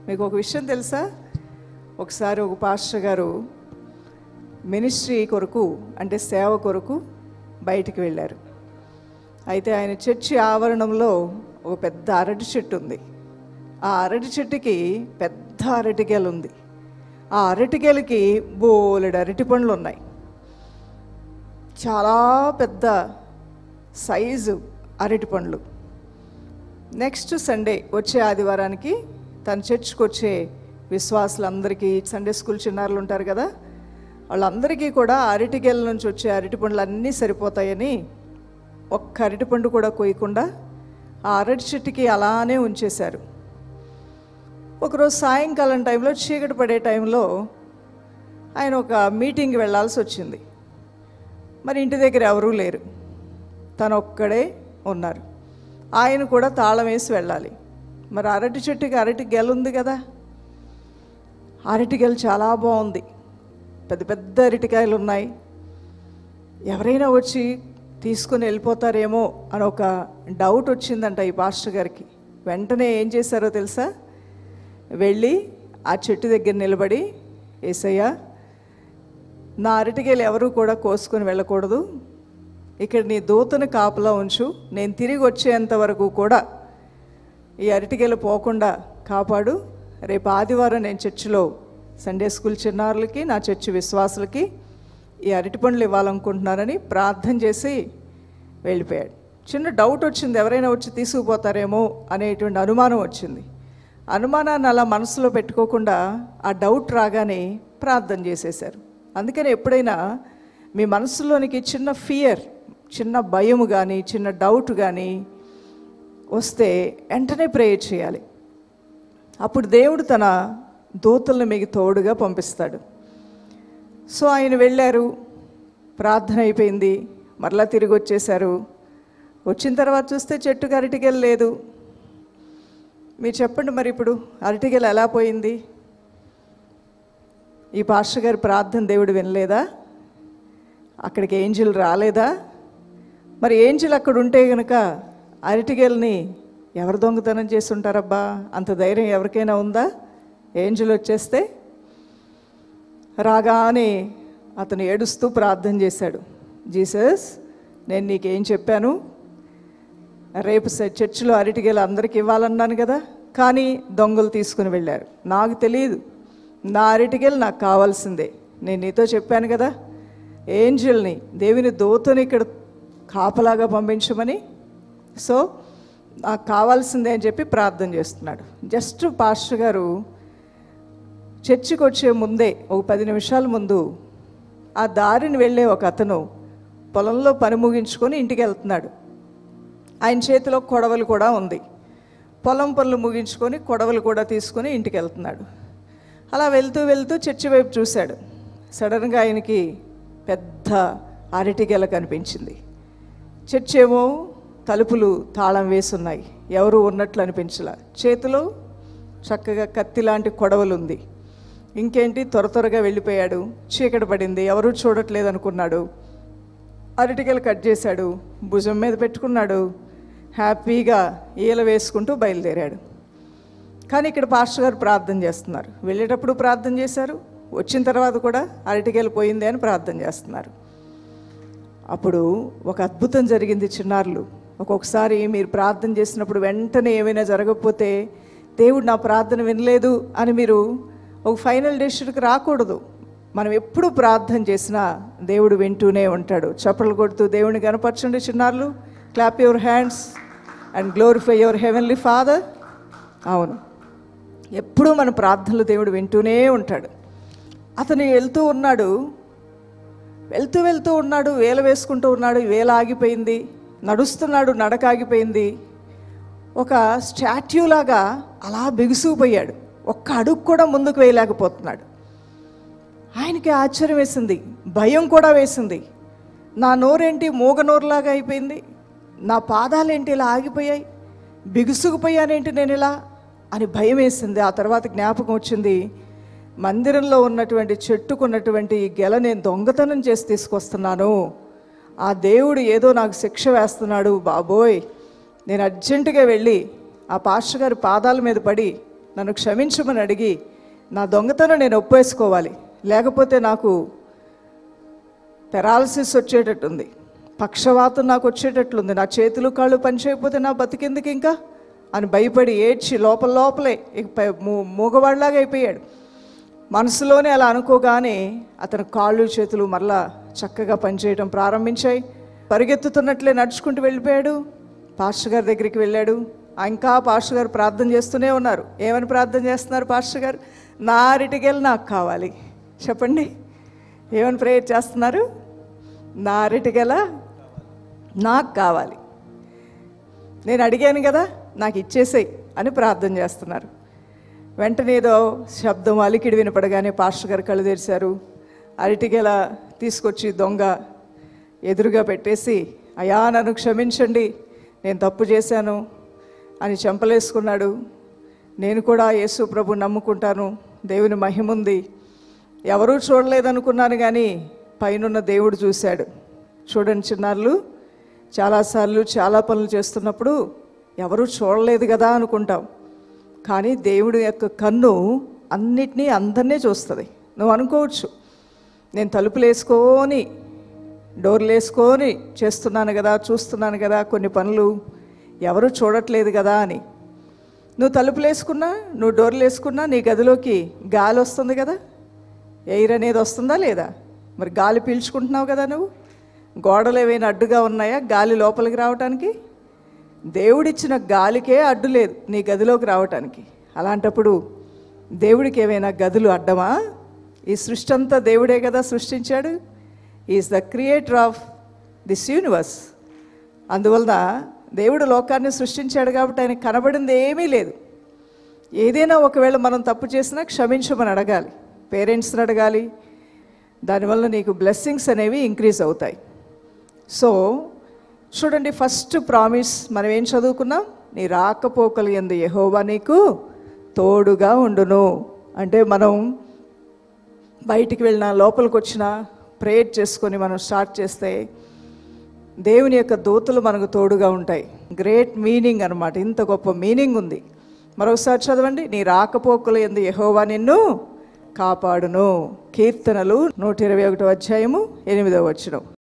మీకు ఒక విషయం తెలుసా ఒకసారి ఒక పాస్టర్ గారు మినిస్ట్రీ కొరకు అంటే సేవ కొరకు బయటికి వెళ్ళారు అయితే ఆయన చర్చి ఆవరణంలో ఒక పెద్ద అరటి చెట్టు ఉంది ఆ అరటి చెట్టుకి పెద్ద అరటిగెల ఉంది ఆ అరటిగెలకి బోలెడు అరటి పండ్లు ఉన్నాయి చాలా పెద్ద సైజు అరటి పండ్లు నెక్స్ట్ సండే వచ్చే ఆదివారానికి తన చర్చ్కి వచ్చే విశ్వాసులందరికీ సండే స్కూల్ చిన్నారులు ఉంటారు కదా వాళ్ళందరికీ కూడా అరటిగెల నుంచి వచ్చే అరటి పండ్లు అన్నీ సరిపోతాయని ఒక్క అరటిపండు కూడా కొయ్యకుండా ఆ అరటి చెట్టుకి అలానే ఉంచేశారు ఒకరోజు సాయంకాలం టైంలో చీకటి పడే టైంలో ఆయన ఒక మీటింగ్కి వెళ్ళాల్సి వచ్చింది మరి ఇంటి దగ్గర ఎవరూ లేరు తను ఒక్కడే ఉన్నారు ఆయన కూడా తాళం వేసి వెళ్ళాలి మరి అరటి చెట్టుకి అరటి గెల ఉంది కదా అరటి గెల చాలా బాగుంది పెద్ద పెద్ద అరటికాయలు ఉన్నాయి ఎవరైనా వచ్చి తీసుకుని వెళ్ళిపోతారేమో అని ఒక డౌట్ వచ్చిందంట ఈ పాస్టర్ గారికి వెంటనే ఏం చేశారో తెలుసా వెళ్ళి ఆ చెట్టు దగ్గర నిలబడి ఏసయ్యా నా అరటికాయలు ఎవరు కూడా కోసుకొని వెళ్ళకూడదు ఇక్కడ నీ దూతను కాపలా ఉంచు నేను తిరిగి వచ్చేంత వరకు కూడా ఈ అరటికాయలు పోకుండా కాపాడు రేపు ఆదివారం నేను చర్చిలో సండే స్కూల్ చిన్నారులకి నా చర్చి విశ్వాసులకి ఈ అరటి పండ్లు ఇవ్వాలనుకుంటున్నానని ప్రార్థన చేసి వెళ్ళిపోయాడు చిన్న డౌట్ వచ్చింది ఎవరైనా వచ్చి తీసుకుపోతారేమో అనేటువంటి అనుమానం వచ్చింది అనుమానాన్ని అలా మనసులో పెట్టుకోకుండా ఆ డౌట్ రాగానే ప్రార్థన చేసేశారు అందుకని ఎప్పుడైనా మీ మనసులోనికి చిన్న ఫియర్ చిన్న భయం కానీ చిన్న డౌట్ కానీ వస్తే వెంటనే ప్రేయర్ చేయాలి అప్పుడు దేవుడు తన దూతలను మీకు తోడుగా పంపిస్తాడు సో ఆయన వెళ్ళారు ప్రార్థన అయిపోయింది మరలా తిరిగి వచ్చేశారు వచ్చిన తర్వాత చూస్తే చెట్టుకు అరటిగెల లేదు మీరు చెప్పండి మరి ఇప్పుడు అరటిగెల ఎలా పోయింది ఈ పాస్టర్ గారి ప్రార్థన దేవుడు వినలేదా అక్కడికి ఏంజిల్ రాలేదా మరి ఏంజిల్ అక్కడ ఉంటే గనక అరటిగెల్ని ఎవరు దొంగతనం చేసి ఉంటారబ్బా అంత ధైర్యం ఎవరికైనా ఉందా ఏంజిల్ వచ్చేస్తే రాగానే అతను ఏడుస్తూ ప్రార్థన చేశాడు జీసస్ నేను నీకేం చెప్పాను రేపు స- చర్చిలో అరటిగేలు అందరికి ఇవ్వాలన్నాను కదా కానీ దొంగలు తీసుకుని వెళ్ళారు నాకు తెలియదు నా అరటిగేలు నాకు కావాల్సిందే నేను నీతో చెప్పాను కదా ఏంజల్ని దేవుని దూతని ఇక్కడ కాపలాగా పంపించమని సో నాకు కావాల్సిందే అని చెప్పి ప్రార్థన చేస్తున్నాడు జస్ట్ పాస్టర్ గారు చర్చికి వచ్చే ముందే ఒక పది నిమిషాల ముందు ఆ దారిని వెళ్ళే ఒక అతను పొలంలో పని ముగించుకొని ఇంటికి వెళ్తున్నాడు ఆయన చేతిలో కొడవలు కూడా ఉంది పొలం పనులు ముగించుకొని కొడవలు కూడా తీసుకొని ఇంటికి వెళ్తున్నాడు అలా వెళ్తూ వెళ్తూ చర్చి వైపు చూశాడు సడన్గా ఆయనకి పెద్ద అరటిగెల కనిపించింది చర్చ్ ఏమో తలుపులు తాళం వేసున్నాయి ఎవరు ఉన్నట్లు అనిపించలా చేతిలో చక్కగా కత్తి లాంటి కొడవలు ఉంది ఇంకేంటి త్వర త్వరగా వెళ్ళిపోయాడు చీకటి పడింది ఎవరూ చూడట్లేదు అనుకున్నాడు అరటికలు కట్ చేశాడు భుజం మీద పెట్టుకున్నాడు హ్యాపీగా ఈల వేసుకుంటూ బయలుదేరాడు కానీ ఇక్కడ పాస్టర్ గారు ప్రార్థన చేస్తున్నారు వెళ్ళేటప్పుడు ప్రార్థన చేశారు వచ్చిన తర్వాత కూడా అరటికెళ్ళి పోయింది అని ప్రార్థన చేస్తున్నారు అప్పుడు ఒక అద్భుతం జరిగింది చిన్నారులు ఒక్కొక్కసారి మీరు ప్రార్థన చేసినప్పుడు వెంటనే ఏమైనా జరగకపోతే దేవుడు నా ప్రార్థన వినలేదు అని మీరు ఒక ఫైనల్ డెసిషన్కి రాకూడదు మనం ఎప్పుడు ప్రార్థన చేసినా దేవుడు వింటూనే ఉంటాడు చప్పలు కొడుతూ దేవుని కనపరచండి చిన్నారులు clap your hands and glorify your heavenly father అవును ఎప్పుడూ మన ప్రార్థనలు దేవుడు వింటూనే ఉంటాడు అతను వెళ్తూ ఉన్నాడు వెళ్తూ వెళ్తూ ఉన్నాడు వేల వేసుకుంటూ ఉన్నాడు వేల ఆగిపోయింది నడుస్తున్నాడు నడక ఆగిపోయింది ఒక స్టాట్యూ లాగా అలా బిగుసుకుపోయాడు ఒక్క అడుగు కూడా ముందుకు వేయలేకపోతున్నాడు ఆయనకి ఆశ్చర్యం వేసింది భయం కూడా వేసింది నా నోరేంటి మూగ నోరులాగా అయిపోయింది నా పాదాలేంటి ఇలా ఆగిపోయాయి బిగుసుకుపోయానేంటి నేను ఇలా అని భయం వేసింది ఆ తర్వాత జ్ఞాపకం వచ్చింది మందిరంలో ఉన్నటువంటి చెట్టుకున్నటువంటి ఈ గెల నేను దొంగతనం చేసి తీసుకొస్తున్నాను ఆ దేవుడు ఏదో నాకు శిక్ష వేస్తున్నాడు బాబోయ్ నేను అర్జెంటుగా వెళ్ళి ఆ పాస్టర్ గారి పాదాల మీద పడి నన్ను క్షమించమని అడిగి నా దొంగతనం నేను ఒప్పేసుకోవాలి లేకపోతే నాకు పెరాలసిస్ వచ్చేటట్టుంది పక్షవాతం నాకు వచ్చేటట్లుంది నా చేతులు కాళ్ళు పనిచేయకపోతే నా బతికెందుకు ఇంకా అని భయపడి ఏడ్చి లోపల లోపలే ఇక పై- మూ- మూగవాడిలాగా అయిపోయాడు మనసులోనే అలా అనుకోగానే అతని కాళ్ళు చేతులు మరలా చక్కగా పనిచేయడం ప్రారంభించాయి పరిగెత్తుతున్నట్లే నడుచుకుంటూ వెళ్ళిపోయాడు పాస్టర్ గారి దగ్గరికి వెళ్ళాడు ఆ ఇంకా పాస్టర్ గారు ప్రార్థన చేస్తూనే ఉన్నారు ఏమని ప్రార్థన చేస్తున్నారు పాస్టర్ గారు నా అరటికెళ్ళి నాకు కావాలి చెప్పండి ఏమని ప్రేయర్ చేస్తున్నారు నా అరటిగెల నాకు కావాలి నేను అడిగాను కదా నాకు ఇచ్చేసేయి అని ప్రార్థన చేస్తున్నారు వెంటనే ఏదో శబ్దం అలికిడి వినపడగానే పాస్టర్ గారు కళ్ళు తెరిచారు అరటిగెల తీసుకొచ్చి దొంగ ఎదురుగా పెట్టేసి అయా నన్ను క్షమించండి నేను తప్పు చేశాను అని చెంపలేసుకున్నాడు నేను కూడా యేసు ప్రభు నమ్ముకుంటాను దేవుని మహిముంది ఎవరూ చూడలేదనుకున్నాను కానీ పైనున్న దేవుడు చూశాడు చూడండి చిన్నారులు చాలాసార్లు చాలా పనులు చేస్తున్నప్పుడు ఎవరూ చూడలేదు కదా అనుకుంటాం కానీ దేవుడి యొక్క కన్ను అన్నిటినీ అందరినీ చూస్తుంది నువ్వు అనుకోవచ్చు నేను తలుపులు వేసుకొని డోర్లు వేసుకొని చేస్తున్నాను కదా చూస్తున్నాను కదా కొన్ని పనులు ఎవరు చూడట్లేదు కదా అని నువ్వు తలుపులు వేసుకున్నా నువ్వు డోర్లు వేసుకున్నా నీ గదిలోకి గాలి వస్తుంది కదా ఎయిర్ అనేది వస్తుందా లేదా మరి గాలి పీల్చుకుంటున్నావు కదా నువ్వు గోడలు ఏమైనా అడ్డుగా ఉన్నాయా గాలి లోపలికి రావటానికి దేవుడిచ్చిన గాలికే అడ్డు లేదు నీ గదిలోకి రావటానికి అలాంటప్పుడు దేవుడికి ఏమైనా గదులు అడ్డమా ఈ సృష్టి అంతా దేవుడే కదా సృష్టించాడు is the creator of this universe అందువలన దేవుడు లోకాన్ని సృష్టించాడు కాబట్టి ఆయన కనబడింది ఏమీ లేదు ఏదైనా ఒకవేళ మనం తప్పు చేసినా క్షమించమని అడగాలి పేరెంట్స్ని అడగాలి దానివల్ల నీకు బ్లెస్సింగ్స్ అనేవి ఇంక్రీజ్ అవుతాయి సో చూడండి ఫస్ట్ ప్రామిస్ మనం ఏం చదువుకున్నాం నీ రాకపోకలు ఎందు యెహోవా నీకు తోడుగా ఉండును అంటే మనం బయటికి వెళ్ళినా లోపలికి వచ్చినా ప్రేయర్ చేసుకొని మనం స్టార్ట్ చేస్తే దేవుని యొక్క దూతలు మనకు తోడుగా ఉంటాయి గ్రేట్ మీనింగ్ అనమాట ఇంత గొప్ప మీనింగ్ ఉంది మరొకసారి చదవండి నీ రాకపోకలు ఎందు యెహోవా నిన్ను కాపాడును కీర్తనలు నూట ఇరవై ఒకటో అధ్యాయము ఎనిమిదవ వచనం